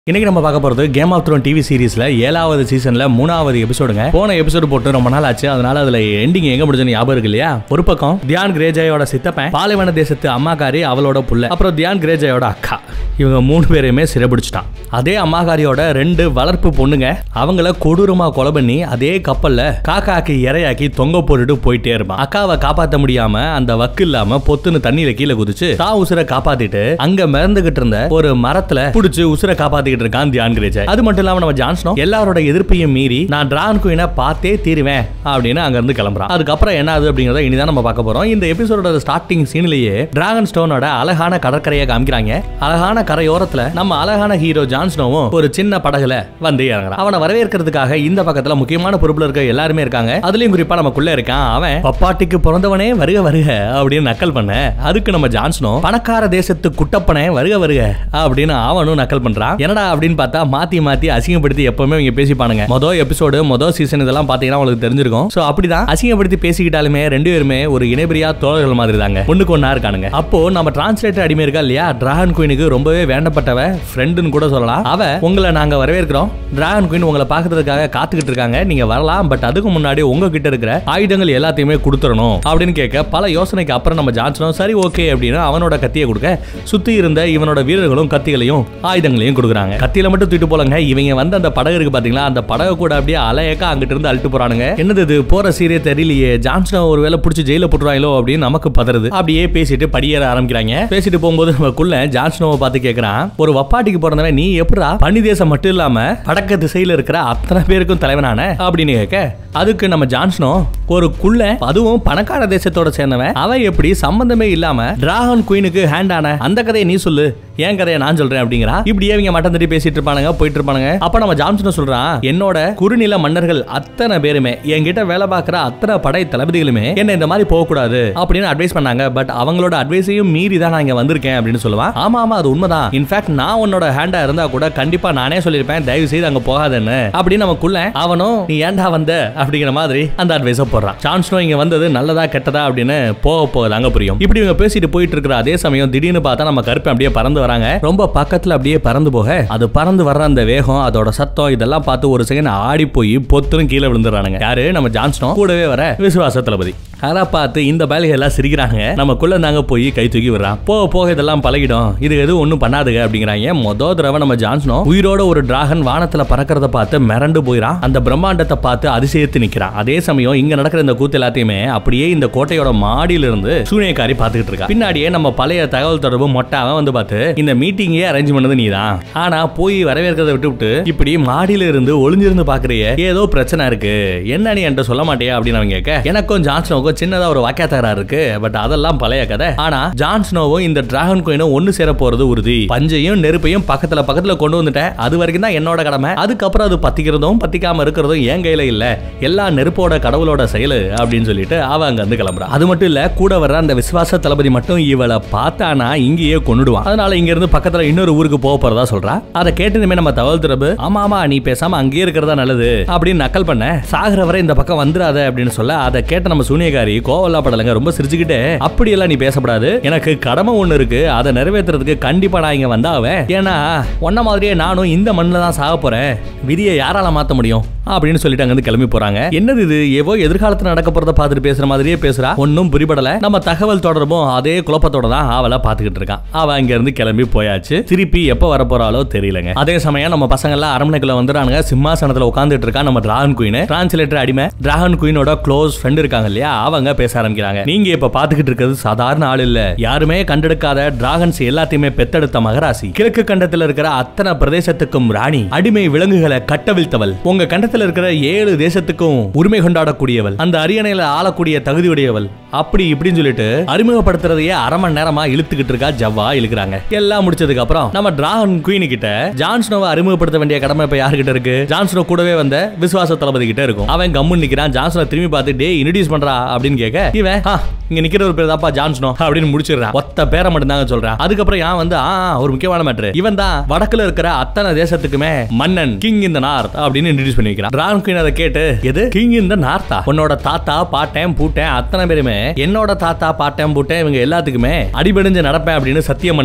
இன்னைக்கு நம்ம பார்க்க போறது கேம் ஆஃப் த்ரோன் டிவி சீரிஸ்ல ஏழாவது சீசன்ல மூணாவது எபிசோடுங்க போன எபிசோடு போட்டு ரொம்ப நாள் ஆச்சு அதனால அதுல எண்டிங் எங்க முடிஞ்சு ஞாபகம் இருக்கு இல்லையா ஒரு பக்கம் தியான் கிரேஜாயோட சித்தப்பன் பாலைவன தேசத்து அம்மாக்காரி அவளோட புள்ள அப்புறம் தியான் கிரேஜாயோட அக்கா இவங்க மூணு பேரையுமே சிறைபிடிச்சிட்டான் அதே அம்மாக்காரியோட ரெண்டு வளர்ப்பு பொண்ணுங்க அவங்கள கொடூரமா கொலை பண்ணி அதே கப்பல்ல காக்காக்கு இரையாக்கி தொங்க போட்டுட்டு போயிட்டே இருப்பான் அக்காவை காப்பாத்த முடியாம அந்த வக்கு இல்லாம பொத்துன்னு தண்ணியில கீழே குதிச்சு தான் உசுரை காப்பாத்திட்டு அங்க மிதந்துகிட்டு இருந்த ஒரு மரத்துல புடிச்சு உசுரை காப்பாத்திக்கிட்டு இருக்கான் தியான் கிரேஜர் அது மட்டும் இல்லாம நம்ம ஜான்சனோ எல்லாரோட எதிர்ப்பையும் மீறி நான் டிரான் குயினை பார்த்தே தீருவேன் அப்படின்னு அங்க இருந்து கிளம்புறான் அதுக்கப்புறம் என்ன ஆகுது அப்படிங்கறத இனிதான் நம்ம பார்க்க போறோம் இந்த எபிசோடோட ஸ்டார்டிங் சீன்லயே டிராகன் ஸ்டோனோட அழகான கடற்கரையை காமிக்கிறாங்க அழகான கரையோரத்துல நம்ம அழகான ஹீரோ ஜான்ஸ்னோவும் ஒரு சின்ன படகுல வந்து இறங்குறான் அவனை வரவேற்கிறதுக்காக இந்த பக்கத்துல முக்கியமான பொறுப்புல இருக்க எல்லாருமே இருக்காங்க அதுலயும் குறிப்பா நமக்குள்ள இருக்கான் அவன் பப்பாட்டிக்கு பிறந்தவனே வருக வருக அப்படின்னு நக்கல் பண்ண அதுக்கு நம்ம ஜான்ஸ்னோ பணக்கார தேசத்து குட்டப்பனே வருக வருக அப்படின்னு அவனும் நக்கல் பண்றான் என்னடா அப்படின்னு பார்த்தா மாத்தி மாத்தி அசிங்கப்படுத்தி எப்பவுமே இவங்க பேசிப்பானுங்க மொதல் எபிசோடு மொதல் சீசன் இதெல்லாம் பாத்தீங்கன்னா உங்களுக்கு தெரிஞ்சிருக்கும் சோ அப்படிதான் அசிங்கப்படுத்தி பேசிக்கிட்டாலுமே ரெண்டு பேருமே ஒரு இணைபிரியா தோழர்கள் மாதிரி தாங்க ஒண்ணுக்கு ஒண்ணா இருக்கானுங்க அப்போ நம்ம டிரான்ஸ்லேட்டர் அடிமை இருக்கா இல்லையா டிராகன் குயினுக்கு ரொம்பவே வேண்டப்பட்டவ ஃப்ரெண்டுன்னு கூட சொல்லலாம் அவ உங்களை நாங்க வரவேற்கிறோம் டிராகன் குயின் உங்களை பாக்குறதுக்காக காத்துக்கிட்டு இருக்காங்க நீங்க வரலாம் பட் அதுக்கு முன்னாடி உங்ககிட்ட இருக்கிற ஆயுதங்கள் எல்லாத்தையுமே கொடுத்துடணும் அப்படின்னு கேட்க பல யோசனைக்கு அப்புறம் நம்ம ஜான்சனும் சரி ஓகே அப்படின்னு அவனோட கத்தியை கொடுக்க சுத்தி இருந்த இவனோட வீரர்களும் கத்திகளையும் ஆயுதங்களையும் கொடுக்குறாங்க கத்தியில மட்டும் தூக்கிட்டு போலங்க இவங்க வந்து அந்த படகு இருக்கு பாத்தீங்களா அந்த படகு கூட அப்படியே அலையக்க அங்கிட்டு இருந்து அழுட்டு போறானுங்க என்னது இது போற சீரிய தெரியலையே ஜான்சனை ஒரு வேலை பிடிச்சி ஜெயில போட்டுருவாங்களோ அப்படின்னு நமக்கு பதறுது அப்படியே பேசிட்டு படியேற ஆரம்பிக்கிறாங்க பேசிட்டு போகும்போது நமக்குள்ள ஜான்சனோவை பார்த்து கேட்கறான் ஒரு வப்பாட்டிக்கு பிறந்தவன் நீ எப்படா பனி தேசம் மட்டும் இல்லாம வடக்கு திசையில இருக்கிற அத்தனை பேருக்கும் தலைவனான அப்படின்னு கேட்க அதுக்கு நம்ம ஜான்சனோ ஒரு குள்ள அதுவும் பணக்கார தேசத்தோட சேர்ந்தவன் அவன் எப்படி சம்பந்தமே இல்லாம டிராகன் குயினுக்கு ஹேண்ட் ஆன அந்த கதையை நீ சொல்லு என் கதையை நான் சொல்றேன் அப்படிங்கிறா இப்படியே இவங்க மட்டம் தட்டி பேசிட்டு இருப்பானுங்க போயிட்டு இருப்பானுங்க அப்ப நம்ம ஜான்சன் சொல்றான் என்னோட குறுநில மன்னர்கள் அத்தனை பேருமே என்கிட்ட வேலை பார்க்கிற அத்தனை படை தளபதிகளுமே என்ன இந்த மாதிரி போக கூடாது அப்படின்னு அட்வைஸ் பண்ணாங்க பட் அவங்களோட அட்வைஸையும் மீறி தான் நான் இங்க வந்திருக்கேன் அப்படின்னு சொல்லுவான் ஆமா ஆமா அது உண்மைதான் இன்ஃபேக்ட் நான் உன்னோட ஹேண்டா இருந்தா கூட கண்டிப்பா நானே சொல்லியிருப்பேன் தயவு செய்து அங்க போகாதன்னு அப்படின்னு நமக்குள்ள அவனும் நீ ஏன்டா வந்த அப்படிங்கிற மாதிரி அந்த அட்வைஸை போடுறான் சான்ஸ்னோ இங்க வந்தது நல்லதா கெட்டதா அப்படின்னு போக போகுது அங்க புரியும் இப்படி இவங்க பேசிட்டு போயிட்டு இருக்கிற அதே சமயம் திடீர்னு பார்த்தா நம்ம கருப்பு அப்படியே பறந்து வராங்க ரொம்ப பக்கத்துல அப்படியே பறந்து போக அது பறந்து வர்ற அந்த வேகம் அதோட சத்தம் இதெல்லாம் பார்த்து ஒரு செகண்ட் ஆடி போய் பொத்துரும் கீழே விழுந்துறானுங்க யாரு நம்ம ஜான்ஸ்னோ கூடவே வர விசுவாச தளபதி அதை பார்த்து இந்த பயலுக எல்லாம் சிரிக்கிறாங்க நமக்குள்ள நாங்க போய் கை தூக்கி விடுறான் போக போக இதெல்லாம் பழகிடும் இது எதுவும் ஒன்றும் பண்ணாதுங்க அப்படிங்கிறாங்க மொதல் தடவை நம்ம ஜான்சனோ உயிரோட ஒரு டிராகன் வானத்துல பறக்கிறத பார்த்து மிரண்டு போயிடான் அந்த பிரம்மாண்டத்தை பார்த்து அதிசயத்து நிக்கிறான் அதே சமயம் இங்க நடக்கிற இந்த கூத்து எல்லாத்தையுமே அப்படியே இந்த கோட்டையோட மாடியில இருந்து சூனியக்காரி பார்த்துக்கிட்டு இருக்கா பின்னாடியே நம்ம பழைய தகவல் தொடர்பு மொட்டாவன் வந்து பார்த்து இந்த மீட்டிங்கே அரேஞ்ச் பண்ணது நீதான் ஆனா போய் வரவேற்கிறத விட்டு விட்டு இப்படி மாடியில இருந்து ஒளிஞ்சிருந்து பாக்குறிய ஏதோ பிரச்சனை இருக்கு என்ன நீ என்கிட்ட சொல்ல மாட்டியா அப்படின்னு அவன் கேட்க எனக்கும் ஜான்சனோக்கும் சின்னதா ஒரு வாக்கிய தகராறு இருக்கு பட் அதெல்லாம் பழைய கதை ஆனா ஜான்ஸ்னோவும் இந்த டிராகன் கோயினும் ஒன்னு சேர போறது உறுதி பஞ்சையும் நெருப்பையும் பக்கத்துல பக்கத்துல கொண்டு வந்துட்டேன் அது வரைக்கும் தான் என்னோட கடமை அதுக்கப்புறம் அது பத்திக்கிறதும் பத்திக்காம இருக்கிறதும் என் கையில இல்ல எல்லா நெருப்போட கடவுளோட செயலு அப்படின்னு சொல்லிட்டு அவ அங்க இருந்து கிளம்புறா அது மட்டும் இல்ல கூட வர்ற அந்த விசுவாச தளபதி மட்டும் இவளை பார்த்தானா இங்கேயே கொண்டுடுவான் அதனால இங்க இருந்து பக்கத்துல இன்னொரு ஊருக்கு போக போறதா சொல்றா அதை கேட்டதுமே நம்ம தகவல் தொடர்பு ஆமா ஆமா நீ பேசாம அங்கேயே இருக்கிறதா நல்லது அப்படின்னு நக்கல் பண்ண சாகுற வரை இந்த பக்கம் வந்துடாத அப்படின்னு சொல்ல அதை கேட்ட நம்ம சூனியக்காரி கோவல்லா படலங்க ரொம்ப சிரிச்சுக்கிட்டே அப்படியெல்லாம் நீ பேசப்படாது எனக்கு கடமை ஒண்ணு இருக்கு அதை நிறைவேற்றுறதுக்கு கண்டிப்பா நான் இங்க வந்தாவேன் ஏன்னா ஒன்ன மாதிரியே நானும் இந்த மண்ணில் தான் சாக போறேன் விதியை யாரால மாத்த முடியும் அப்படின்னு சொல்லிட்டு அங்கிருந்து கிளம்பி போறாங்க என்னது இது ஏவோ எதிர்காலத்துல நடக்க போறத பார்த்துட்டு பேசுற மாதிரியே பேசுறா ஒன்னும் புரிபடல நம்ம தகவல் தொடர்பும் அதே குழப்பத்தோட தான் அவளை பார்த்துக்கிட்டு இருக்கான் அவ அங்க இருந்து கிளம்பி போயாச்சு திருப்பி எப்ப வர போறாளோ தெரியலங்க அதே சமயம் நம்ம பசங்க எல்லாம் அரண்மனைக்குள்ள வந்துறானுங்க சிம்மாசனத்துல உட்காந்துட்டு இருக்கா நம்ம டிராகன் குயின் டிரான்ஸ்லேட்டர் அடிமை டிராகன் குயினோட க்ளோஸ் ஃப்ரெண்ட் இருக்காங்க இல்லையா அவங்க பேச ஆரம்பிக்கிறாங்க நீங்க இப்ப பாத்துக்கிட்டு இருக்கிறது சாதாரண ஆள் இல்ல யாருமே கண்டெடுக்காத டிராகன்ஸ் எல்லாத்தையுமே பெத்தெடுத்த மகராசி கிழக்கு கண்டத்துல இருக்கிற அத்தனை பிரதேசத்துக்கும் ராணி அடிமை விலங்குகளை கட்டவிழ்த்தவள் உங்க கண்டத்துல இருக்கிற ஏழு தேசத்துக்கும் உரிமை கொண்டாடக்கூடியவள் அந்த அரியணையில ஆளக்கூடிய தகுதியுடையவள் அப்படி இப்படின்னு சொல்லிட்டு அறிமுகப்படுத்துறதையே அரை மணி நேரமா இழுத்துக்கிட்டு இருக்கா ஜவ்வா இழுக்கிறாங்க எல்லாம் முடிச்சதுக்கு அப்புறம் நம்ம டிராகன் குயின் கிட்ட ஜான்ஸ்னோவை அறிமுகப்படுத்த வேண்டிய கடமை இப்ப யாருகிட்ட இருக்கு ஜான்ஸ்னோ கூடவே வந்த விசுவாச தளபதி கிட்ட இருக்கும் அவன் கம்முன்னு நிக்கிறான் ஜான்ஸ்னோ திரும்பி பார்த்து டே இன்ட்ரடியூஸ் பண்றா அப்படின்னு கேட்க இவன் "ஆ, இங்க நிக்கிற ஒரு பேர் தாப்பா ஜான்ஸ்னோ அப்படின்னு முடிச்சிடுறான் ஒத்த பேரை மட்டும் தாங்க சொல்றான் அதுக்கப்புறம் ஏன் வந்து ஆ ஒரு முக்கியமான மேட்ரு இவன் தான் வடக்குல இருக்கிற அத்தனை தேசத்துக்குமே மன்னன் கிங் இந்த நார்த் அப்படின்னு இன்ட்ரடியூஸ் பண்ணி வைக்கிறான் டிராகன் குயின் அதை கேட்டு எது கிங் இந்த நார்த்தா உன்னோட தாத்தா பாட்டன் பூட்டன் அத்தனை பேருமே என்னோட தாத்தா பாட்டன் பூட்டன் இவங்க எல்லாத்துக்குமே அடிபடிஞ்சு நடப்பேன் அப்படின்னு சத்தியம் பண்ணவங்க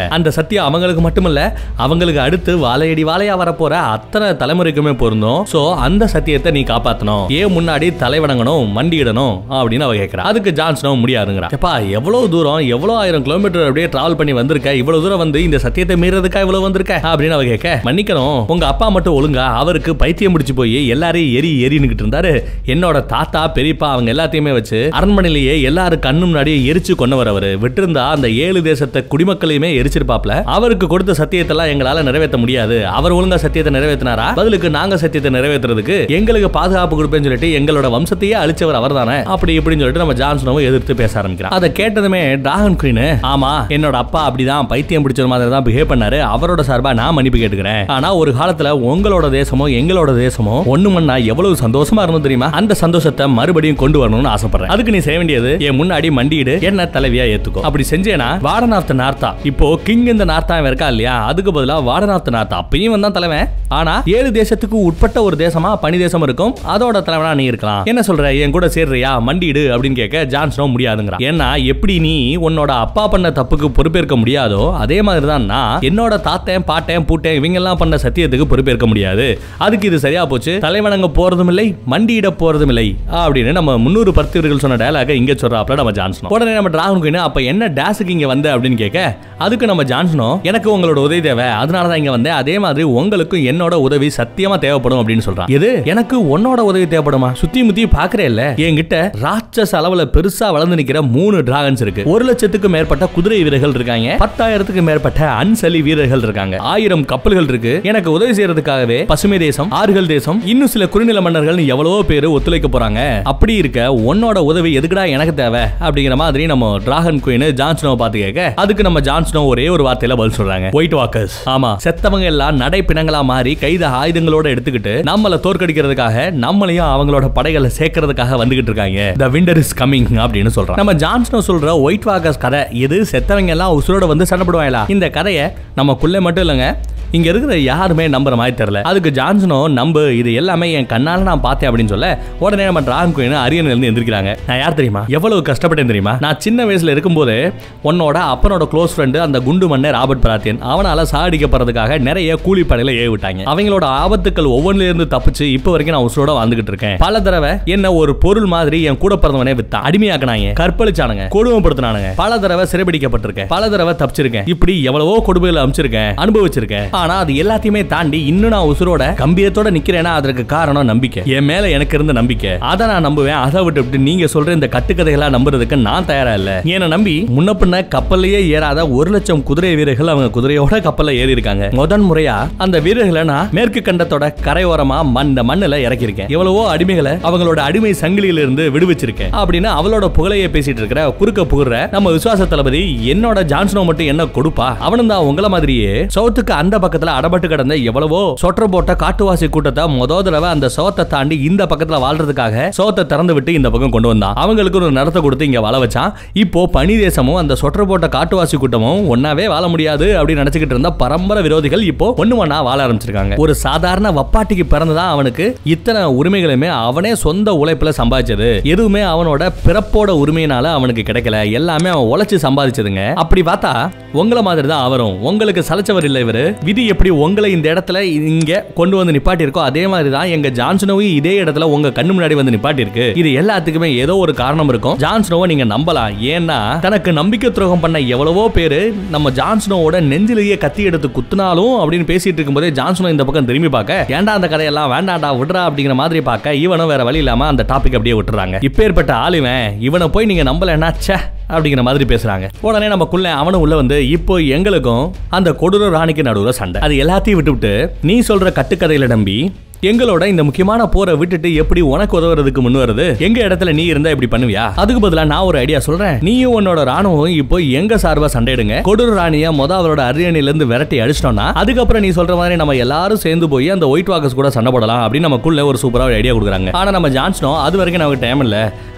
அந்த சத்தியம் அவங்களுக்கு மட்டுமல்ல அவங்களுக்கு அடுத்து வாழையடி வாழையா வரப்போற அத்தனை தலைமுறைக்குமே பொருந்தும் சோ அந்த சத்தியத்தை நீ காப்பாத்தணும் ஏன் முன்னாடி தலைவணங்கணும் மண்டியிடணும் அப்படின்னு அவ கேட்கறா அதுக்கு ஜான்சனும் முடியாதுங்கிறா எப்பா எவ்வளவு தூரம் எவ்வளவு ஆயிரம் கிலோமீட்டர் அப்படியே டிராவல் பண்ணி வந்திருக்க இவ்வளவு தூரம் வந்து இந்த சத்தியத்தை மீறதுக்கா இவ்வளவு வந்திருக்க அப்படின்னு அவ கேட்க மன்னிக்கணும் உங்க அப்பா மட்டும் ஒழுங்கா அவருக்கு பைத்தியம் முடிச்சு போய் எல்லாரையும் எரி எரின்னுகிட்டு இருந்தாரு என்னோட தாத்தா பெரியப்பா அவங்க எல்லாத்தையுமே வச்சு அரண்மனையிலேயே எல்லாரும் கண்ணு முன்னாடியே எரிச்சு கொண்டவர் அவரு விட்டிருந்தா அந்த ஏழு தேசத்தை குடிமக்களையுமே எரிச்சிருப்பாப்ல அவருக்கு கொடுத்த சத்தியத்தெல்லாம் எங்களால நிறைவேற்ற முடியாது அவர் ஒழுங்கா சத்தியத்தை நிறைவேற்றினாரா பதிலுக்கு நாங்க சத்தியத்தை நிறைவேற்றுறதுக்கு எங்களுக்கு பாதுகாப்பு கொடுப்பேன்னு சொல்லிட்டு எங்களோட வம்சத்தையே அழிச்சவர் அவர் தானே அப்படி இப்படின்னு சொல்லிட்டு நம்ம ஜான்சனவும் எதிர்த்து பேச ஆரம்பிக்கிறான் அதை கேட்டதுமே டிராகன் குயின் ஆமா என்னோட அப்பா அப்படிதான் பைத்தியம் பிடிச்ச மாதிரி தான் பிஹேவ் பண்ணாரு அவரோட சார்பா நான் மன்னிப்பு கேட்டுக்கிறேன் ஆனா ஒரு காலத்துல உங்களோட தேசமோ எங்களோட தேசமோ ஒண்ணு மண்ணா எவ்வளவு சந்தோஷமா இருந்தது தெரியுமா அந்த சந்தோஷத்தை மறுபடியும் கொண்டு வரணும்னு ஆசைப்படுறேன் அதுக்கு நீ செய்ய வேண்டியது என் முன்னாடி மண்டியிடு என்ன தலைவியா ஏத்துக்கோ அப்படி செஞ்சேனா வார்டன் ஆஃப் த நார்த்தா இப்போ கிங் இந்த நார்த்தா இருக்கா இல்லையா அதுக்கு பதிலா வார்டன் ஆஃப் த நார்த்தா அப்பயும் வந்தான் தலைவன் ஆனா ஏழு தேசத்துக்கு உட்பட்ட ஒரு தேசமா பனி தேசம் இருக்கும் அதோட தலைவனா நீ இருக்கலாம் என்ன சொல்ற என் கூட சேர்றியா மண்டிடு அப்படின்னு கேட்க ஜான்சனோ முடியாதுங்கிறான் ஏன்னா எப்படி நீ உன்னோட அப்பா பண்ண தப்புக்கு பொறுப்பேற்க முடியாதோ அதே மாதிரி தான் நான் என்னோட தாத்தன் பாட்டன் பூட்டன் இவங்க எல்லாம் பண்ண சத்தியத்துக்கு பொறுப்பேற்க முடியாது அதுக்கு இது சரியா போச்சு தலைவணங்க போறதும் இல்லை மண்டியிட போறதும் இல்லை அப்படின்னு நம்ம முன்னூறு பத்திரிகைகள் சொன்ன டயலாக இங்க சொல்றாப்ல நம்ம ஜான்சனோ உடனே நம்ம டிராகன் குயின் அப்ப என்ன டேஸுக்கு இங்க வந்த அப்படின்னு கேட்க அதுக்கு நம்ம ஜான்சனோ எனக்கு உங்களோட உதவி தேவை அதனால தான் இங்க வந்தேன் அதே மாதிரி உங்களுக்கும் என்னோட உதவி சத்தியமா தேவைப்படும் அப்படின்னு சொல்றான் எது எனக்கு உன்னோட உதவி தேவைப்படுமா சுத்தி முத்தி பாக்குறே இல்ல என்கிட்ட ராட்சஸ் அளவுல பெருசா வளர்ந்து நிக்கிற மூணு டிராகன்ஸ் இருக்கு ஒரு லட்சத்துக்கு மேற்பட்ட குதிரை வீரர்கள் இருக்காங்க பத்தாயிரத்துக்கு மேற்பட்ட அன்சலி வீரர்கள் இருக்காங்க ஆயிரம் கப்பல்கள் இருக்கு எனக்கு உதவி செய்யறதுக்காகவே பசுமை தேசம் ஆறுகள் தேசம் இன்னும் சில குறுநில மன்னர்கள் எவ்வளவோ பேர் ஒத்துழைக்க போறாங்க அப்படி இருக்க உன்னோட உதவி எதுக்குடா எனக்கு தேவை அப்படிங்கிற மாதிரி நம்ம டிராகன் குயின் ஜான்சனோ பார்த்து கேட்க அதுக்கு நம்ம ஜான்சனோ ஒரே ஒரு வார்த்தையில பதில் சொல்றாங்க ஒயிட் வாக்கர்ஸ் ஆமா செத்தவங்க எல்லாம் நடை பிணங்களா மாறி கைத ஆயுதங்களோட எடுத்துக்கிட்டு நம்மள தோற்கடிக்கிறதுக்காக நம்மளையும் அவங்களோட படைகளை சேர்க்கறதுக்காக வந்துகிட்டு இருக்காங்க த விண்டர் இஸ் கமிங் அப்படின்னு சொல்றாங்க நம்ம ஜான்சனோ சொல்ற ஒயிட் வாக்கர்ஸ் கதை இது செத்தவங்க எல்லாம் உசுரோட வந்து சண்டை போடுவாங்களா இந்த கதையை நமக்குள்ள மட்டும் இல்லைங்க இங்க இருக்கிற யாருமே நம்புற மாதிரி தெரியல அதுக்கு ஜான்சனோ நம்பு இது எல்லாமே என் கண்ணால நான் பார்த்தேன் அப்படின்னு சொல்ல உடனே நம்ம டிராகன் குயின் அரியணையில இருந்து எந்திரிக்கிறாங்க நான் யார் தெரியுமா எவ்வளவு கஷ்டப்பட்டேன் தெரியுமா நான் சின்ன வயசுல இருக்கும்போது உன்னோட அப்பனோட க்ளோஸ் ஃப்ரெண்டு அந்த குண்டு மண்ணே ராபர்ட் பராத்தியன் அவனால சாடிக்கப்படுறதுக்காக நிறைய கூலி படையில ஏவி விட்டாங்க அவங்களோட ஆபத்துக்கள் ஒவ்வொன்றுல இருந்து தப்பிச்சு இப்போ வரைக்கும் நான் உசுரோட வாழ்ந்துகிட்டு இருக்கேன் பல தடவை என்ன ஒரு பொருள் மாதிரி என் கூட பிறந்தவனே வித்தான் அடிமையாக்குனாங்க கற்பழிச்சானுங்க கொடுமைப்படுத்தினானுங்க பல தடவை சிறைபிடிக்கப்பட்டிருக்கேன் பல தடவை தப்பிச்சிருக்கேன் இப்படி எவ்வளவோ கொடுமைகளை அமைச்சிருக்கேன் அனுபவிச்சிருக்கேன் ஆனா அது எல்லாத்தையுமே தாண்டி இன்னும் நான் உசுரோட கம்பீரத்தோட நிக்கிறேன்னா அதற்கு காரணம் நம்பிக்கை என் மேல எனக்கு இருந்த நம்பிக்கை அதை நான் நம்புவேன் அதை விட்டு விட்டு நீங்க சொல்ற இந்த கட்டுக்கதைகளா நம்புறதுக்கு நான் தயாரா இல்ல என்னை நம்பி முன்ன பின்ன கப்பல்லையே ஏறாத ஒரு லட்சம் குதிரை வீரர்கள் அவங்க குதிரையோட கப்பல்ல ஏறி இருக்காங்க முதன் முறையா அந்த வீரர்களை நான் மேற்கு கண்டத்தோட கரையோரமா மண் இந்த மண்ணுல இறக்கியிருக்கேன் எவ்வளவோ அடிமைகளை அவங்களோட அடிமை சங்கிலியில இருந்து விடுவிச்சிருக்கேன் அப்படின்னு அவளோட புகழையே பேசிட்டு இருக்கிற குறுக்க புகுற நம்ம விசுவாச தளபதி என்னோட ஜான்சனோ மட்டும் என்ன கொடுப்பா அவனும் தான் உங்கள மாதிரியே சவுத்துக்கு அந்த பக்கத்துல அடபட்டு கிடந்த எவ்வளவோ சொற்ற போட்ட காட்டுவாசி கூட்டத்தை முத தடவை அந்த சோத்தை தாண்டி இந்த பக்கத்துல வாழ்றதுக்காக சோத்தை திறந்து விட்டு இந்த பக்கம் கொண்டு வந்தான் அவங்களுக்கு ஒரு நடத்த கொடுத்து இங்க வாழ வச்சான் இப்போ பனி தேசமும் அந்த சொற்ற போட்ட காட்டுவாசி கூட்டமும் ஒன்னாவே வாழ முடியாது அப்படின்னு நினைச்சுக்கிட்டு இருந்த பரம்பரை விரோதிகள் இப்போ ஒண்ணு ஒண்ணா வாழ ஆரம்பிச்சிருக்காங்க ஒரு சாதாரண வப்பாட்டிக்கு பிறந்துதான் அவனுக்கு இத்தனை உரிமைகளுமே அவனே சொந்த உழைப்புல சம்பாதிச்சது எதுவுமே அவனோட பிறப்போட உரிமையினால அவனுக்கு கிடைக்கல எல்லாமே அவன் உழைச்சு சம்பாதிச்சதுங்க அப்படி பார்த்தா உங்களை மாதிரி தான் அவரும் உங்களுக்கு சலைச்சவர் இல்லை இவரு விதி எப்படி உங்களை இந்த இடத்துல இங்க கொண்டு வந்து நிப்பாட்டி இருக்கோ அதே மாதிரி தான் எங்க ஜான்சனோவும் இதே இடத்துல உங்க கண்ணு முன்னாடி வந்து நிப்பாட்டி இருக்கு இது எல்லாத்துக்குமே ஏதோ ஒரு காரணம் இருக்கும் ஜான்சனோவை நீங்க நம்பலாம் ஏன்னா தனக்கு நம்பிக்கை துரோகம் பண்ண எவ்வளவோ பேரு நம்ம ஜான்சனோவோட நெஞ்சிலேயே கத்தி எடுத்து குத்துனாலும் அப்படின்னு பேசிட்டு இருக்கும்போதே ஜான்சனோ இந்த பக்கம் திரும்பி பார்க்க ஏன்டா அந்த கதையெல்லாம் வேண்டாம்டா விடுறா அப்படிங்கிற மாதிரி பார்க்க இவனும் வேற வழி இல்லாம அந்த டாபிக் அப்படியே விட்டுறாங்க இப்பேற்பட்ட ஆளுவன் இவனை போய் நீங்க நம்பலன்னா ச்சே அப்படிங்கிற மாதிரி பேசுறாங்க உடனே நமக்குள்ள அவனும் உள்ள வந்து இப்போ எங்களுக்கும் அந்த கொடூர ராணிக்கு நடுவுல சண்டை அது எல்லாத்தையும் விட்டுவிட்டு நீ சொல்ற கட்டுக்கதையில நம்பி எங்களோட இந்த முக்கியமான போரை விட்டுட்டு எப்படி உனக்கு உதவுறதுக்கு முன் வருது எங்க இடத்துல நீ இருந்தா இப்படி பண்ணுவியா அதுக்கு பதிலா நான் ஒரு ஐடியா சொல்றேன் நீயும் உன்னோட ராணுவம் இப்போ எங்க சார்பா சண்டையிடுங்க கொடூர ராணிய முத அவரோட அரியணையில இருந்து விரட்டி அடிச்சிட்டோம்னா அதுக்கப்புறம் நீ சொல்ற மாதிரி நம்ம எல்லாரும் சேர்ந்து போய் அந்த ஒயிட் வாக்கர்ஸ் கூட சண்டை போடலாம் அப்படின்னு நமக்குள்ள ஒரு சூப்பரா ஒரு ஐடியா கொடுக்குறாங்க ஆனா நம்ம ஜான்சனோ அது வரைக்கும் நமக்கு டைம் இல்ல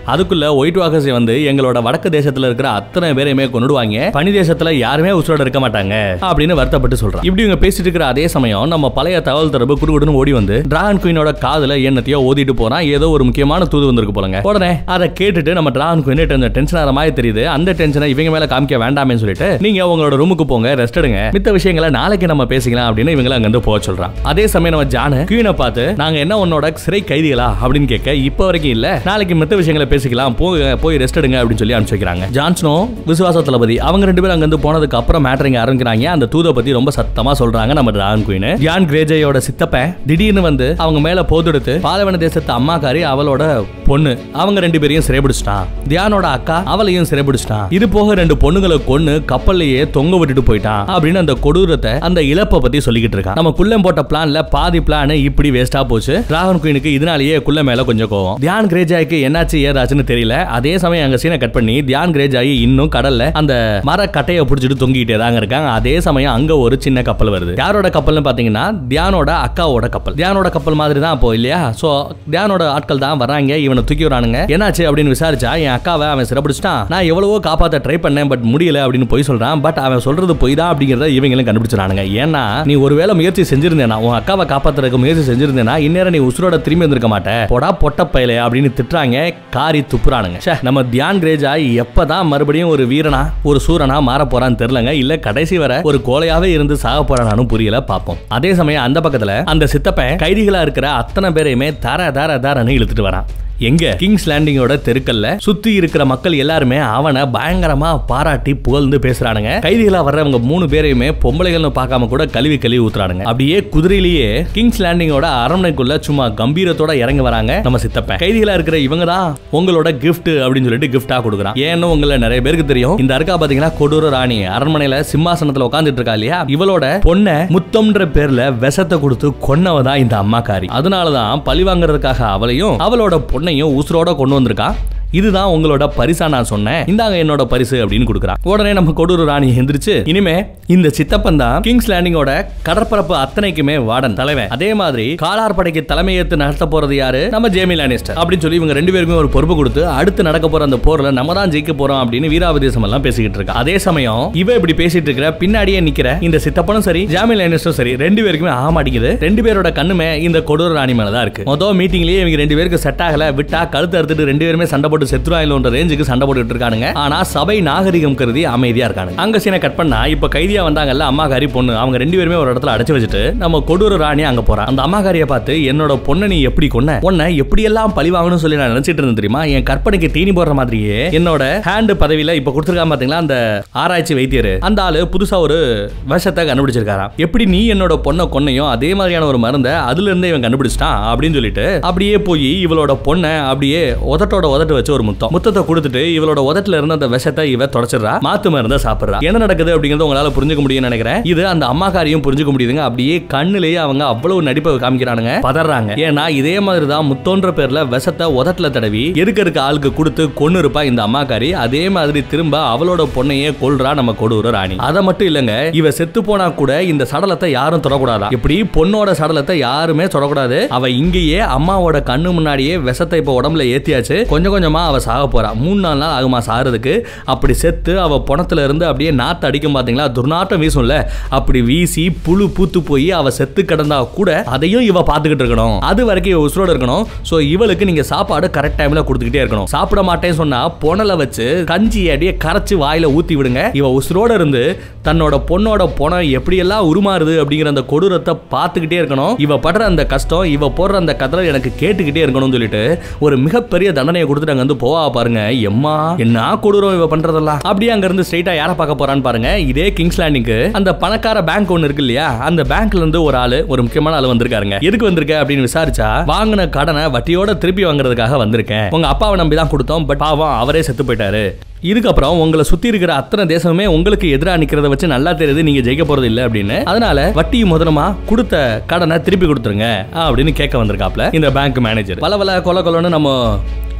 அதுக்குள்ள ஒயிட் வாக்கர்ஸ் வந்து எங்களோட வடக்கு தேசத்துல இருக்கிற அத்தனை பேரையுமே கொண்டுடுவாங்க பனி தேசத்துல யாருமே உசுரோட இருக்க மாட்டாங்க அப்படின்னு வருத்தப்பட்டு சொல்றான் இப்படி இவங்க பேசிட்டு இருக்கிற அதே சமயம் நம்ம பழைய தகவல் தொடர்பு குடுகுடுன்னு ஓடி வந்து டிராகன் குயினோட காதுல என்னத்தையோ ஓதிட்டு போறான் ஏதோ ஒரு முக்கியமான தூது வந்திருக்கு போலங்க உடனே அதை கேட்டுட்டு நம்ம டிராகன் குயின் டென்ஷன் ஆகிற மாதிரி தெரியுது அந்த டென்ஷனை இவங்க மேல காமிக்க வேண்டாமேன்னு சொல்லிட்டு நீங்க உங்களோட ரூமுக்கு போங்க ரெஸ்ட் எடுங்க மித்த விஷயங்களை நாளைக்கு நம்ம பேசிக்கலாம் அப்படின்னு இவங்க அங்க இருந்து போக சொல்றான் அதே சமயம் நம்ம ஜானு குயினை பார்த்து நாங்க என்ன உன்னோட சிறை கைதிகளா அப்படின்னு கேட்க இப்ப வரைக்கும் இல்ல நாளைக்கு மித்த விஷயங்களை பேசிக்கலாம் போங்க போய் ரெஸ்ட் எடுங்க அப்படின்னு சொல்லி அனுப்பிச்சு வைக்கிறாங்க ஜான்சனோ விசுவாச தளபதி அவங்க ரெண்டு பேரும் அங்க இருந்து போனதுக்கு அப்புறம் மேட்டரிங்க ஆரம்பிக்கிறாங்க அந்த தூதை பத்தி ரொம்ப சத்தமா சொல்றாங்க நம்ம டிராகன் குயின் ஜான் கிரேஜையோட சித்தப்பன் திடீர்னு வந்து அவங்க மேல போதெடுத்து பாலைவன தேசத்து அம்மாக்காரி அவளோட பொண்ணு அவங்க ரெண்டு பேரையும் சிறைபிடிச்சிட்டான் தியானோட அக்கா அவளையும் சிறைபிடிச்சிட்டான் இது போக ரெண்டு பொண்ணுங்களை கொன்னு கப்பல்லையே தொங்க விட்டுட்டு போயிட்டான் அப்படின்னு அந்த கொடூரத்தை அந்த இழப்பை பத்தி சொல்லிக்கிட்டு இருக்கான் நம்ம குள்ளம் போட்ட பிளான்ல பாதி பிளான் இப்படி வேஸ்டா போச்சு டிராகன் குயினுக்கு இதனாலேயே குள்ள மேல கொஞ்சம் கோவம் தியான் கிரேஜாய்க்கு என்னாச்சு ஏதாச்சுன்னு தெரியல அதே சமயம் அங்க சீனை கட் பண்ணி தியான் கிரேஜாயி இன்னும் கடல்ல அந்த மர கட்டையை பிடிச்சிட்டு தொங்கிட்டே தாங்க இருக்காங்க அதே சமயம் அங்க ஒரு சின்ன கப்பல் வருது யாரோட கப்பல்னு பாத்தீங்கன்னா தியானோட அக்காவோட கப்பல் தியானோட கப்பல் மாதிரி தான் அப்போ இல்லையா சோ தியானோட ஆட்கள் தான் வராங்க இவனை தூக்கி வரானுங்க என்னாச்சு அப்படின்னு விசாரிச்சா என் அக்காவை அவன் சிறப்பிடிச்சிட்டான் நான் எவ்வளவோ காப்பாத்த ட்ரை பண்ணேன் பட் முடியல அப்படின்னு போய் சொல்றான் பட் அவன் சொல்றது பொய் தான் அப்படிங்கறத இவங்களும் கண்டுபிடிச்சிடானுங்க ஏன்னா நீ ஒருவேளை முயற்சி செஞ்சிருந்தேனா உன் அக்காவை காப்பாத்துறதுக்கு முயற்சி செஞ்சிருந்தேனா இந்நேரம் நீ உசுரோட திரும்பி வந்திருக்க மாட்டே போடா பொட்ட பயலே அப்படின்னு திட்டுறாங்க காரி துப்புறானுங்க ச்சே, நம்ம தியான் கிரேஜா எப்பதான் மறுபடியும் ஒரு வீரனா ஒரு சூரனா மாற போறான்னு தெரியலங்க இல்ல கடைசி வரை ஒரு கோலையாவே இருந்து சாக போறானு புரியல பாப்போம் அதே சமயம் அந்த பக்கத்துல அந்த சித்தப்பன் கைதிகளா இருக்கிற அத்தனை பேரையுமே தர தர தரன்னு இழுத்துட்டு வரான் எங்க கிங்ஸ் லேண்டிங்கோட தெருக்கல்ல சுத்தி இருக்கிற மக்கள் எல்லாருமே அவனை பயங்கரமா பாராட்டி புகழ்ந்து பேசுறானுங்க கைதிகளா வர்றவங்க மூணு பேரையுமே பொம்பளைகள்னு பார்க்காம கூட கழுவி கழுவி ஊத்துறானுங்க அப்படியே குதிரையிலேயே கிங்ஸ் லேண்டிங்கோட அரண்மனைக்குள்ள சும்மா கம்பீரத்தோட இறங்கி வராங்க நம்ம சித்தப்பன் கைதிகளா இருக்கிற இவங்க தான் உங்களோட கிஃப்ட் அப்படின்னு சொல்லிட்டு கிஃப்டா கொடுக்குறான் ஏன்னு உங்களை நிறைய பேருக்கு தெரியும் இந்த அருக்கா பாத்தீங்கன்னா கொடூர ராணி அரண்மனையில சிம்மாசனத்துல உட்காந்துட்டு இருக்கா இல்லையா இவளோட பொண்ணை முத்தம்ன்ற பேர்ல விஷத்தை கொடுத்து கொன்னவ தான் இந்த அம்மாக்காரி அதனாலதான் பழி வாங்குறதுக்காக அவளையும் அவளோட பொண்ணையும் உசுரோட கொண்டு வந்திருக்கா இதுதான் உங்களோட பரிசா நான் சொன்னேன் இந்தாங்க என்னோட பரிசு அப்படின்னு கொடுக்குறான் உடனே நம்ம கொடூர ராணி எந்திரிச்சு இனிமே இந்த சித்தப்பன் தான் கிங்ஸ் லேண்டிங்கோட கடற்பரப்பு அத்தனைக்குமே வார்டன் தலைவன் அதே மாதிரி காலார் படைக்கு தலைமையேற்று நடத்த போறது யாரு நம்ம ஜேமி லானிஸ்டர் அப்படின்னு சொல்லி இவங்க ரெண்டு பேருக்குமே ஒரு பொறுப்பு கொடுத்து அடுத்து நடக்க போற அந்த போர்ல நம்ம தான் ஜெயிக்க போறோம் அப்படின்னு வீராபதேசம் எல்லாம் பேசிக்கிட்டு இருக்கா அதே சமயம் இவ இப்படி பேசிட்டு இருக்கிற பின்னாடியே நிக்கிற இந்த சித்தப்பனும் சரி ஜாமி லானிஸ்டரும் சரி ரெண்டு பேருக்குமே ஆமாடிக்குது ரெண்டு பேரோட கண்ணுமே இந்த கொடூர ராணி மேல தான் இருக்கு மொதல் மீட்டிங்லயே இவங்க ரெண்டு பேருக்கு செட் ஆகல விட்டா கழுத்து அறுத்துட்டு ரெண்டு பேருமே சண்டை போட்டு செத்துருவாயிலோன்ற ரேஞ்சுக்கு சண்டை போட்டுட்டு இருக்கானுங்க ஆனா சபை நாகரிகம் கருதி அமைதியா இருக்கானுங்க அங்க சீனை கட் பண்ணா இப்ப கைதியா வந்தாங்கல்ல அம்மாகாரி பொண்ணு அவங்க ரெண்டு பேருமே ஒரு இடத்துல அடைச்சு வச்சுட்டு நம்ம கொடூர ராணி அங்க போறான் அந்த அம்மாகாரியை பார்த்து என்னோட பொண்ணை நீ எப்படி கொன்ன உன்னை எப்படி எல்லாம் பழி வாங்கணும்னு சொல்லி நான் நினைச்சிட்டு இருந்தேன் தெரியுமா என் கற்பனைக்கு தீனி போடுற மாதிரியே என்னோட ஹேண்ட் பதவியில இப்ப கொடுத்துருக்கான் பாத்தீங்களா அந்த ஆராய்ச்சி வைத்தியர் அந்த ஆளு புதுசா ஒரு விஷத்தை கண்டுபிடிச்சிருக்காராம் எப்படி நீ என்னோட பொண்ணை கொன்னையும் அதே மாதிரியான ஒரு மருந்தை அதுல இருந்தே இவன் கண்டுபிடிச்சிட்டான் அப்படின்னு சொல்லிட்டு அப்படியே போய் இவளோட பொண்ணை அப்படியே உதட்டோட உதட்டு வச்சு ஒரு முத்தம் முத்தத்தை கொடுத்துட்டு இவளோட உதட்டுல இருந்த அந்த விஷத்தை இவ தொடச்சிடுறா மாத்து மருந்த சாப்பிடுறா என்ன நடக்குது அப்படிங்கறத உங்களால புரிஞ்சுக்க முடியும்னு நினைக்கிறேன் இது அந்த அம்மாக்காரியும் புரிஞ்சுக்க முடியுதுங்க அப்படியே கண்ணுலயே அவங்க அவ்வளவு நடிப்பை காமிக்கிறானுங்க பதறாங்க ஏன்னா இதே மாதிரி தான் முத்தோன்ற பேர்ல விஷத்தை உதட்டுல தடவி எதுக்க இருக்க ஆளுக்கு கொடுத்து கொன்னு இருப்பா இந்த அம்மாக்காரி அதே மாதிரி திரும்ப அவளோட பொண்ணையே கொல்றா நம்ம கொடூர ராணி அதை மட்டும் இல்லங்க இவ செத்து போனா கூட இந்த சடலத்தை யாரும் தொடக்கூடாதா இப்படி பொண்ணோட சடலத்தை யாருமே தொடக்கூடாது அவ இங்கேயே அம்மாவோட கண்ணு முன்னாடியே விஷத்தை இப்ப உடம்புல ஏத்தியாச்சு கொஞ்சம் கொஞ்சமா அவ சாக போறா மூணு நாலு நாள் ஆகுமா சாகிறதுக்கு அப்படி செத்து அவ பணத்துல இருந்து அப்படியே நாத்து அடிக்கும் பாத்தீங்களா துர்நாற்றம் வீசும்ல அப்படி வீசி புழு பூத்து போய் அவ செத்து கிடந்தா கூட அதையும் இவ பாத்துக்கிட்டு இருக்கணும் அது வரைக்கும் இவ உசுரோட இருக்கணும் சோ இவளுக்கு நீங்க சாப்பாடு கரெக்ட் டைம்ல கொடுத்துக்கிட்டே இருக்கணும் சாப்பிட மாட்டேன்னு சொன்னா புனலை வச்சு கஞ்சி அப்படியே கரைச்சு வாயில ஊத்தி விடுங்க இவ உசுரோட இருந்து தன்னோட பொண்ணோட பொணம் எப்படியெல்லாம் உருமாறுது அப்படிங்கிற அந்த கொடூரத்தை பார்த்துக்கிட்டே இருக்கணும் இவ படுற அந்த கஷ்டம் இவ போடுற அந்த கதறல் எனக்கு கேட்டுக்கிட்டே இருக்கணும்னு சொல்லிட்டு ஒரு மிகப்பெரிய தண்டனையை கொடுத்துட்டு அங்க வந்து போவா பாருங்க எம்மா என்ன கொடூரம் இவ பண்றதெல்லாம் அப்படியே அங்க இருந்து ஸ்ட்ரைட்டா யாரை பார்க்க போறான்னு பாருங்க இதே கிங்ஸ் லேண்டிங்க்கு அந்த பணக்கார பேங்க் ஒன்னு இருக்கு இல்லையா அந்த பேங்க்ல இருந்து ஒரு ஆளு ஒரு முக்கியமான ஆளு வந்திருக்காருங்க எதுக்கு வந்திருக்க அப்படின்னு விசாரிச்சா வாங்கின கடனை வட்டியோட திருப்பி வாங்குறதுக்காக வந்திருக்கேன் உங்க அப்பாவை நம்பி தான் கொடுத்தோம் பட் பாவம் அவரே செத்து போயிட்டாரு இதுக்கப்புறம் உங்களை சுத்தி இருக்கிற அத்தனை தேசமே உங்களுக்கு எதிராக நிக்கிறத வச்சு நல்லா தெரியுது நீங்க ஜெயிக்க போறது இல்ல அப்படின்னு அதனால வட்டியும் முதலமா கொடுத்த கடனை திருப்பி கொடுத்துருங்க அப்படின்னு கேட்க வந்திருக்காப்ல இந்த பேங்க் மேனேஜர் பல பல கொல கொலன்னு நம்ம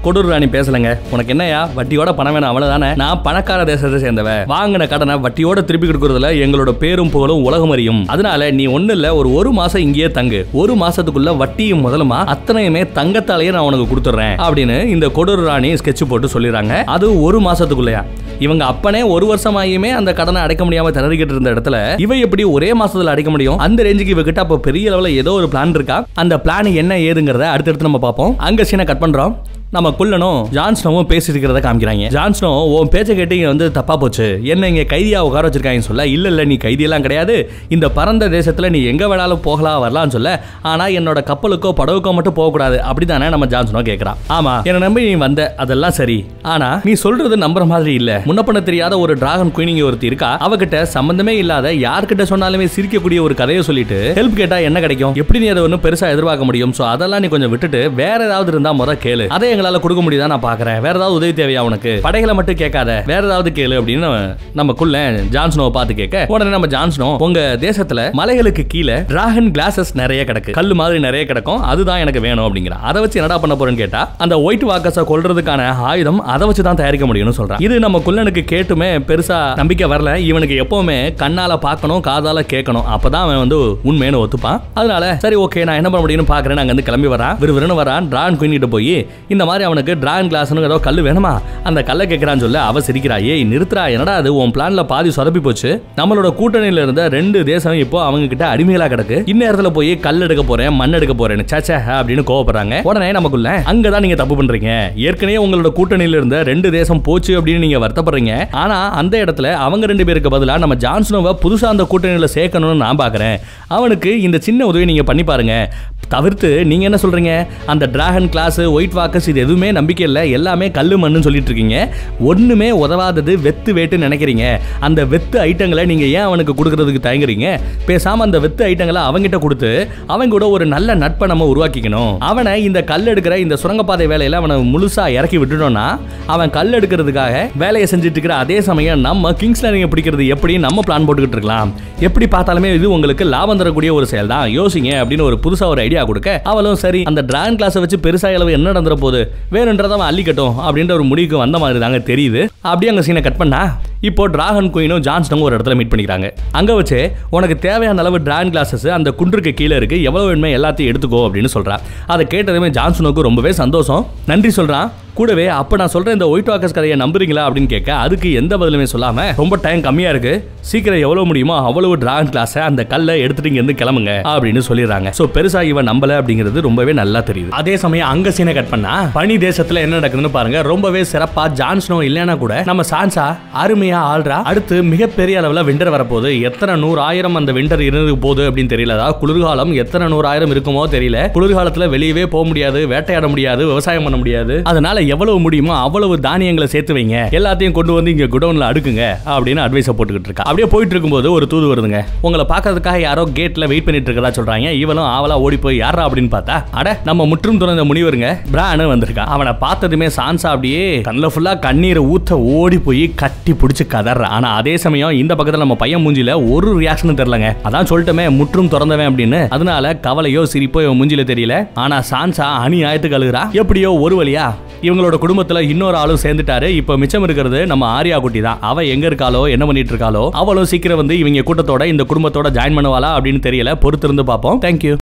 கொடூர் ராணி பேசலங்க உனக்கு என்னையா வட்டியோட பணம் வேணும் அவ்வளவுதானே நான் பணக்கார தேசத்தை சேர்ந்தவ வாங்கின கடனை வட்டியோட திருப்பி கொடுக்கறதுல எங்களோட பேரும் புகழும் உலகம் அறியும் அதனால நீ ஒண்ணு இல்ல ஒரு ஒரு மாசம் இங்கேயே தங்கு ஒரு மாசத்துக்குள்ள வட்டியும் முதலுமா அத்தனையுமே தங்கத்தாலேயே நான் உனக்கு கொடுத்துறேன் அப்படின்னு இந்த கொடூர் ராணி ஸ்கெட்ச் போட்டு சொல்லிடுறாங்க அது ஒரு மாசத்துக்குள்ளயா இவங்க அப்பனே ஒரு வருஷமாயுமே அந்த கடனை அடைக்க முடியாம திணறிக்கிட்டு இருந்த இடத்துல இவ எப்படி ஒரே மாசத்துல அடைக்க முடியும் அந்த ரேஞ்சுக்கு இவகிட்ட அப்ப பெரிய லெவலில் ஏதோ ஒரு பிளான் இருக்கா அந்த பிளான் என்ன ஏதுங்கிறத அடுத்தடுத்து நம்ம பார்ப்போம் அங்க சீனை கட் பண்றோம் நம்ம குள்ளனும் ஜான்ஸ்னோவும் பேசிட்டு இருக்கிறத காமிக்கிறாங்க ஜான்ஸ்னோ உன் பேச்சை கேட்டு இங்க வந்து தப்பா போச்சு என்ன இங்க கைதியா உட்கார வச்சிருக்காங்க சொல்ல இல்ல இல்ல நீ கைதியெல்லாம் கிடையாது இந்த பரந்த தேசத்துல நீ எங்க வேணாலும் போகலாம் வரலாம்னு சொல்ல ஆனா என்னோட கப்பலுக்கோ படகுக்கோ மட்டும் போகக்கூடாது அப்படிதானே நம்ம ஜான்ஸ்னோ கேட்கறான் ஆமா என்ன நம்பி நீ வந்த அதெல்லாம் சரி ஆனா நீ சொல்றது நம்புற மாதிரி இல்ல முன்ன பண்ண தெரியாத ஒரு டிராகன் குயினிங் ஒருத்தி இருக்கா அவகிட்ட சம்பந்தமே இல்லாத யார்கிட்ட சொன்னாலுமே சிரிக்கக்கூடிய ஒரு கதையை சொல்லிட்டு ஹெல்ப் கேட்டா என்ன கிடைக்கும் எப்படி நீ அதை ஒன்றும் பெருசா எதிர்பார்க்க முடியும் சோ அதெல்லாம் நீ கொஞ்சம் விட்டுட்டு வேற ஏதாவது இருந்தா முத கேளு அதை எங்களால கொடுக்க முடியுதா நான் பாக்குறேன் வேற ஏதாவது உதவி தேவையா உனக்கு படைகளை மட்டும் கேட்காத வேற ஏதாவது கேளு அப்படின்னு நமக்குள்ள ஜான்ஸ்னோவை பார்த்து கேட்க உடனே நம்ம ஜான்ஸ்னோ உங்க தேசத்துல மலைகளுக்கு கீழே டிராகன் கிளாஸஸ் நிறைய கிடக்கு கல்லு மாதிரி நிறைய கிடக்கும் அதுதான் எனக்கு வேணும் அப்படிங்கிறான் அதை வச்சு என்னடா பண்ண போறேன்னு கேட்டா அந்த ஒயிட் வாக்கர்ஸை கொல்றதுக்கான ஆயுதம் அதை வச்சு தான் தயாரிக்க முடியும்னு சொல்றான் இது நம்ம குள்ளனுக்கு கேட்டுமே பெருசா நம்பிக்கை வரல இவனுக்கு எப்பவுமே கண்ணால பார்க்கணும் காதால கேட்கணும் அப்பதான் அவன் வந்து உண்மைன்னு ஒத்துப்பான் அதனால சரி ஓகே நான் என்ன பண்ண முடியும்னு பாக்குறேன் அங்க இருந்து கிளம்பி வரான் விறுவிறுன்னு வரான் டிராகன் குயின் கிட்ட போய் இந்த மாதிரி அவனுக்கு டிராகன் கிளாஸ்னு ஏதோ கல்லு வேணுமா அந்த கல்லை கேட்கறான்னு சொல்ல அவ சிரிக்கிறா ஏய் நிறுத்துறா என்னடா அது உன் பிளான்ல பாதி சொதப்பி போச்சு நம்மளோட கூட்டணியில இருந்த ரெண்டு தேசம் இப்போ அவங்க கிட்ட அடிமைகளா கிடக்கு இந்நேரத்துல போய் கல் எடுக்க போறேன் மண் எடுக்க போறேன்னு சேச்சே அப்படின்னு கோவப்படுறாங்க உடனே நமக்குள்ள அங்கதான் நீங்க தப்பு பண்றீங்க ஏற்கனவே உங்களோட கூட்டணியில இருந்த ரெண்டு தேசம் போச்சு அப்படின்னு நீங்க வருத்தப்படுறீங்க ஆனா அந்த இடத்துல அவங்க ரெண்டு பேருக்கு பதிலா நம்ம ஜான்சனோவை புதுசா அந்த கூட்டணியில சேர்க்கணும்னு நான் பாக்குறேன் அவனுக்கு இந்த சின்ன உதவி நீங்க பண்ணி பாருங்க தவிர்த்து நீங்க என்ன சொல்றீங்க அந்த டிராகன் கிளாஸ் ஒயிட் வாக்கர்ஸ் இது எதுவுமே நம்பிக்கை இல்லை எல்லாமே கல்லு மண்ணுன்னு சொல்லிட்டு இருக்கீங்க ஒண்ணுமே உதவாதது வெத்து வேட்டு நினைக்கிறீங்க அந்த வெத்து ஐட்டங்களை நீங்க ஏன் அவனுக்கு கொடுக்கறதுக்கு தயங்குறீங்க பேசாம அந்த வெத்து ஐட்டங்களை அவங்கிட்ட கொடுத்து அவங்க கூட ஒரு நல்ல நட்பை நம்ம உருவாக்கிக்கணும் அவனை இந்த கல் எடுக்கிற இந்த சுரங்கப்பாதை வேலையில அவனை முழுசா இறக்கி விட்டுட்டோம்னா அவன் கல் எடுக்கிறதுக்காக வேலையை செஞ்சுட்டு இருக்கிற அதே சமயம் நம்ம கிங்ஸ் லேனிங்கை பிடிக்கிறது எப்படி நம்ம பிளான் போட்டுக்கிட்டு இருக்கலாம் எப்படி பார்த்தாலுமே இது உங்களுக்கு லாபம் தரக்கூடிய ஒரு செயல் தான் யோசிங்க அப்படின்னு ஒரு புதுசா ஒரு ஐடியா கொடுக்க அவளும் சரி அந்த டிராகன் கிளாஸை வச்சு பெருசா அளவு என்ன நடந்துற போகுது வேணுன்றத அவன் அள்ளிக்கட்டும் அப்படின்ற ஒரு முடிவுக்கு வந்த மாதிரி தாங்க தெரியுது அப்படியே அங்க சீனை கட் பண்ணா இப்போ டிராகன் குயினும் ஜான்ஸ்டனும் ஒரு இடத்துல மீட் பண்ணிக்கிறாங்க அங்க வச்சு உனக்கு தேவையான அளவு டிராகன் கிளாஸஸ் அந்த குன்றுக்கு கீழே இருக்கு எவ்வளவு வேணுமே எல்லாத்தையும் எடுத்துக்கோ அப்படின்னு சொல்றா அதை கேட்டதுமே ஜான்சனுக்கு ரொம்பவே சந்தோஷம் நன்றி சொல்றான் கூடவே அப்ப நான் சொல்ற இந்த ஒயிட் வாக்கர்ஸ் கதையை நம்புறீங்களா அப்படின்னு கேட்க அதுக்கு எந்த பதிலுமே சொல்லாம ரொம்ப டைம் கம்மியா இருக்கு சீக்கிரம் எவ்வளவு முடியுமோ அவ்வளவு டிராகன் கிளாஸ் அந்த கல்லை எடுத்துட்டு இங்க இருந்து கிளம்புங்க அப்படின்னு சொல்லிடுறாங்க சோ பெருசா இவன் நம்பல அப்படிங்கிறது ரொம்பவே நல்லா தெரியுது அதே சமயம் அங்க சீனை கட் பண்ணா பனி தேசத்துல என்ன நடக்குதுன்னு பாருங்க ரொம்பவே சிறப்பா ஜான்ஸ்னோ இல்லைன்னா கூட நம்ம சான்சா அருமையா ஆள்றா அடுத்து மிகப்பெரிய அளவுல விண்டர் வரப்போகுது எத்தனை நூறு ஆயிரம் அந்த விண்டர் இருந்து போகுது அப்படின்னு தெரியல அதாவது குளிர்காலம் எத்தனை நூறு ஆயிரம் இருக்குமோ தெரியல குளிர்காலத்துல வெளியவே போக முடியாது வேட்டையாட முடியாது விவசாயம் பண்ண முடியாது அதனால எவ்வளவு முடியுமோ அவ்வளவு தானியங்களை சேர்த்து வைங்க எல்லாத்தையும் கொண்டு வந்து இங்க குடோன்ல அடுக்குங்க அப்படின்னு அட்வைஸை போட்டுக்கிட்டு இருக்கா அப்படியே போயிட்டு இருக்கும்போது ஒரு தூது வருதுங்க உங்களை பார்க்கறதுக்காக யாரோ கேட்ல வெயிட் பண்ணிட்டு இருக்கதா சொல்றாங்க இவளும் ஆவலா ஓடி போய் யாரா அப்படின்னு பார்த்தா அட நம்ம முற்றும் துறந்த முனிவருங்க பிரானு வந்திருக்கான் அவனை பார்த்ததுமே சான்சா அப்படியே கண்ணில் ஃபுல்லா கண்ணீரை ஊத்த ஓடி போய் கட்டி பிடிச்சு கதற ஆனா அதே சமயம் இந்த பக்கத்துல நம்ம பையன் மூஞ்சில ஒரு ரியாக்ஷனும் தெரியலங்க அதான் சொல்லிட்டோமே முற்றும் திறந்தவன் அப்படின்னு அதனால கவலையோ சிரிப்போ இவன் மூஞ்சில தெரியல ஆனா சான்சா அணி ஆயத்துக்கு அழுகுறா எப்படியோ ஒரு வழியா இவங்களோட குடும்பத்துல இன்னொரு ஆளும் சேர்ந்துட்டாரு இப்ப மிச்சம் இருக்கிறது நம்ம ஆரியா குட்டி தான் அவ எங்க இருக்காளோ என்ன பண்ணிட்டு இருக்காளோ அவளும் சீக்கிரம் வந்து இவங்க கூட்டத்தோட இந்த குடும்பத்தோட ஜாயின் பண்ணுவாளா அப்படின்னு தெரியல பொறுத்திருந்து பார்ப்போம் தேங்க்யூ